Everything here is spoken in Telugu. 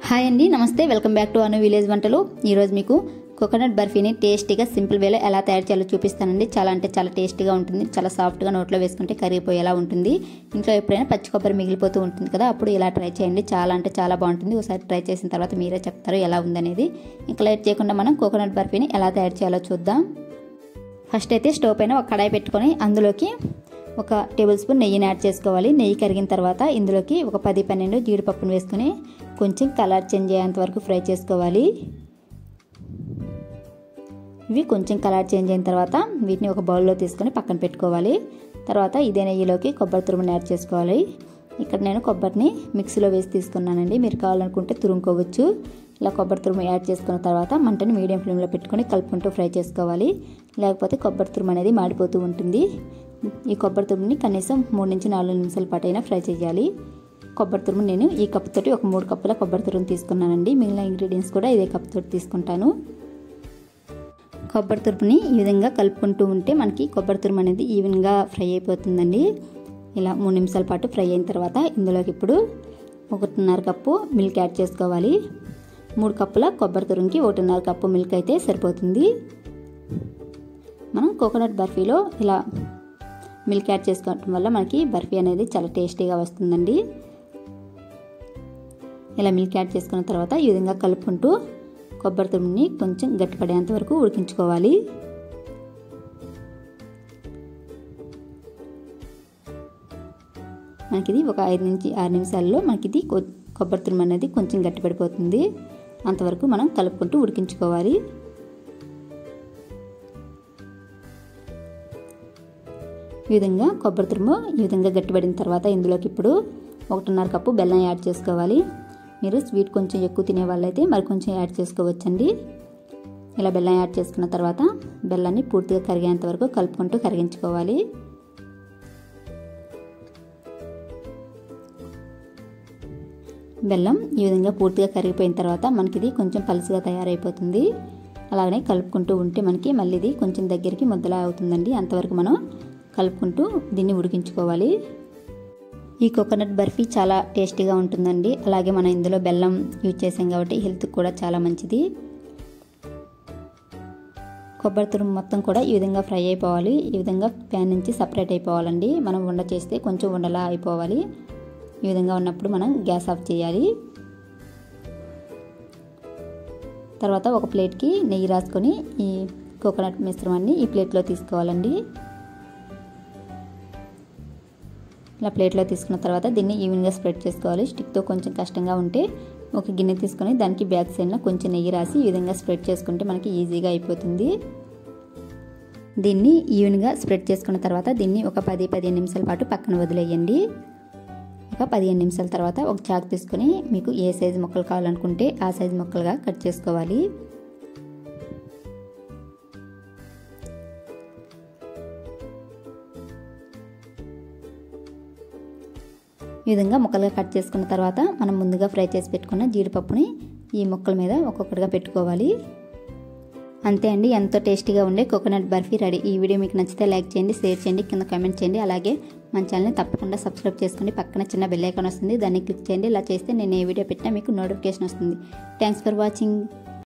హాయ్ అండి నమస్తే welcome back to Anu village వంటలు ఈరోజు మీకు కోకోనట్ బర్ఫీని టేస్టీగా సింపుల్ వేలో ఎలా తయారు చేయాలో చూపిస్తానండి చాలా అంటే చాలా టేస్టీగా ఉంటుంది చాలా సాఫ్ట్గా నోట్లో వేసుకుంటే కరిగిపోయేలా ఉంటుంది ఇంట్లో ఎప్పుడైనా పచ్చి కొబ్బరి మిగిలిపోతూ ఉంటుంది కదా అప్పుడు ఇలా ట్రై చేయండి చాలా అంటే చాలా బాగుంటుంది ఒకసారి ట్రై చేసిన తర్వాత మీరే చెప్తారు ఎలా ఉందనేది ఇంకా లేట్ చేయకుండా మనం కోకోనట్ బర్ఫీని ఎలా తయారు చేయాలో చూద్దాం ఫస్ట్ అయితే స్టవ్ పైన ఒక కడాయి పెట్టుకొని అందులోకి ఒక టేబుల్ స్పూన్ నెయ్యిని యాడ్ చేసుకోవాలి నెయ్యి కరిగిన తర్వాత ఇందులోకి ఒక పది పన్నెండు జీడిపప్పును వేసుకొని కొంచెం కలర్ చేంజ్ అయ్యేంత వరకు ఫ్రై చేసుకోవాలి ఇవి కొంచెం కలర్ చేంజ్ అయిన తర్వాత వీటిని ఒక బౌల్లో తీసుకొని పక్కన పెట్టుకోవాలి తర్వాత ఇదే నెయ్యిలోకి కొబ్బరి తురుముని యాడ్ చేసుకోవాలి ఇక్కడ నేను కొబ్బరిని మిక్సీలో వేసి తీసుకున్నానండి మీరు కావాలనుకుంటే తురుముకోవచ్చు ఇలా కొబ్బరి తురుము యాడ్ చేసుకున్న తర్వాత మంటని మీడియం ఫ్లేమ్లో పెట్టుకొని కలుపుకుంటూ ఫ్రై చేసుకోవాలి లేకపోతే కొబ్బరి తురుము అనేది మాడిపోతూ ఉంటుంది ఈ కొబ్బరి తురుముని కనీసం మూడు నుంచి నాలుగు నిమిషాల పాటు అయినా ఫ్రై చేయాలి కొబ్బరి తురుము నేను ఈ కప్పుతోటి ఒక మూడు కప్పుల కొబ్బరి తురుము తీసుకున్నానండి మిగిలిన ఇంగ్రీడియంట్స్ కూడా ఇదే కప్పుతోటి తీసుకుంటాను కొబ్బరి తురుపుని ఈ విధంగా కలుపుకుంటూ ఉంటే మనకి కొబ్బరి తురుము అనేది ఈవెన్గా ఫ్రై అయిపోతుందండి ఇలా మూడు నిమిషాల పాటు ఫ్రై అయిన తర్వాత ఇందులోకి ఇప్పుడు ఒకటిన్నర కప్పు మిల్క్ యాడ్ చేసుకోవాలి మూడు కప్పుల కొబ్బరి తురుముకి ఒకటిన్నర కప్పు మిల్క్ అయితే సరిపోతుంది మనం కోకోనట్ బర్ఫీలో ఇలా మిల్క్ యాడ్ చేసుకోవటం వల్ల మనకి బర్ఫీ అనేది చాలా టేస్టీగా వస్తుందండి ఇలా మిల్క్ యాడ్ చేసుకున్న తర్వాత ఈ విధంగా కలుపుకుంటూ కొబ్బరి తురుముని కొంచెం గట్టిపడేంత వరకు ఉడికించుకోవాలి మనకి ఇది ఒక ఐదు నుంచి ఆరు నిమిషాల్లో మనకి ఇది కొబ్బరి తురుము అనేది కొంచెం గట్టిపడిపోతుంది అంతవరకు మనం కలుపుకుంటూ ఉడికించుకోవాలి ఈ విధంగా కొబ్బరి తురుము ఈ విధంగా గట్టిపడిన తర్వాత ఇందులోకి ఇప్పుడు ఒకటిన్నర కప్పు బెల్లం యాడ్ చేసుకోవాలి మీరు స్వీట్ కొంచెం ఎక్కువ తినే వాళ్ళైతే మరి కొంచెం యాడ్ చేసుకోవచ్చండి ఇలా బెల్లం యాడ్ చేసుకున్న తర్వాత బెల్లాన్ని పూర్తిగా కరిగేంత వరకు కలుపుకుంటూ కరిగించుకోవాలి బెల్లం ఈ విధంగా పూర్తిగా కరిగిపోయిన తర్వాత మనకి ఇది కొంచెం పలుసుగా తయారైపోతుంది అలాగనే కలుపుకుంటూ ఉంటే మనకి మళ్ళీ ఇది కొంచెం దగ్గరికి ముద్దలా అవుతుందండి అంతవరకు మనం కలుపుకుంటూ దీన్ని ఉడికించుకోవాలి ఈ కోకోనట్ బర్ఫీ చాలా టేస్టీగా ఉంటుందండి అలాగే మనం ఇందులో బెల్లం యూజ్ చేసాం కాబట్టి హెల్త్కి కూడా చాలా మంచిది కొబ్బరి తురుము మొత్తం కూడా ఈ విధంగా ఫ్రై అయిపోవాలి ఈ విధంగా ప్యాన్ నుంచి సపరేట్ అయిపోవాలండి మనం ఉండ చేస్తే కొంచెం ఉండలా అయిపోవాలి ఈ విధంగా ఉన్నప్పుడు మనం గ్యాస్ ఆఫ్ చేయాలి తర్వాత ఒక ప్లేట్కి నెయ్యి రాసుకొని ఈ కోకోనట్ మిశ్రమాన్ని ఈ ప్లేట్లో తీసుకోవాలండి ఇలా ప్లేట్లో తీసుకున్న తర్వాత దీన్ని ఈవెన్గా స్ప్రెడ్ చేసుకోవాలి స్టిక్తో కొంచెం కష్టంగా ఉంటే ఒక గిన్నె తీసుకొని దానికి బ్యాక్ సైడ్లో కొంచెం నెయ్యి రాసి ఈ విధంగా స్ప్రెడ్ చేసుకుంటే మనకి ఈజీగా అయిపోతుంది దీన్ని ఈవెన్గా స్ప్రెడ్ చేసుకున్న తర్వాత దీన్ని ఒక పది పదిహేను నిమిషాల పాటు పక్కన వదిలేయండి ఒక పదిహేను నిమిషాల తర్వాత ఒక చాకు తీసుకొని మీకు ఏ సైజు మొక్కలు కావాలనుకుంటే ఆ సైజు మొక్కలుగా కట్ చేసుకోవాలి ఈ విధంగా ముక్కలుగా కట్ చేసుకున్న తర్వాత మనం ముందుగా ఫ్రై చేసి పెట్టుకున్న జీడిపప్పుని ఈ ముక్కల మీద ఒక్కొక్కటిగా పెట్టుకోవాలి అంతే అండి ఎంతో టేస్టీగా ఉండే కోకోనట్ బర్ఫీ రెడీ ఈ వీడియో మీకు నచ్చితే లైక్ చేయండి షేర్ చేయండి కింద కామెంట్ చేయండి అలాగే మన ఛానల్ని తప్పకుండా సబ్స్క్రైబ్ చేసుకోండి పక్కన చిన్న బెల్ ఐకాన్ వస్తుంది దాన్ని క్లిక్ చేయండి ఇలా చేస్తే నేను ఏ వీడియో పెట్టినా మీకు నోటిఫికేషన్ వస్తుంది థ్యాంక్స్ ఫర్ వాచింగ్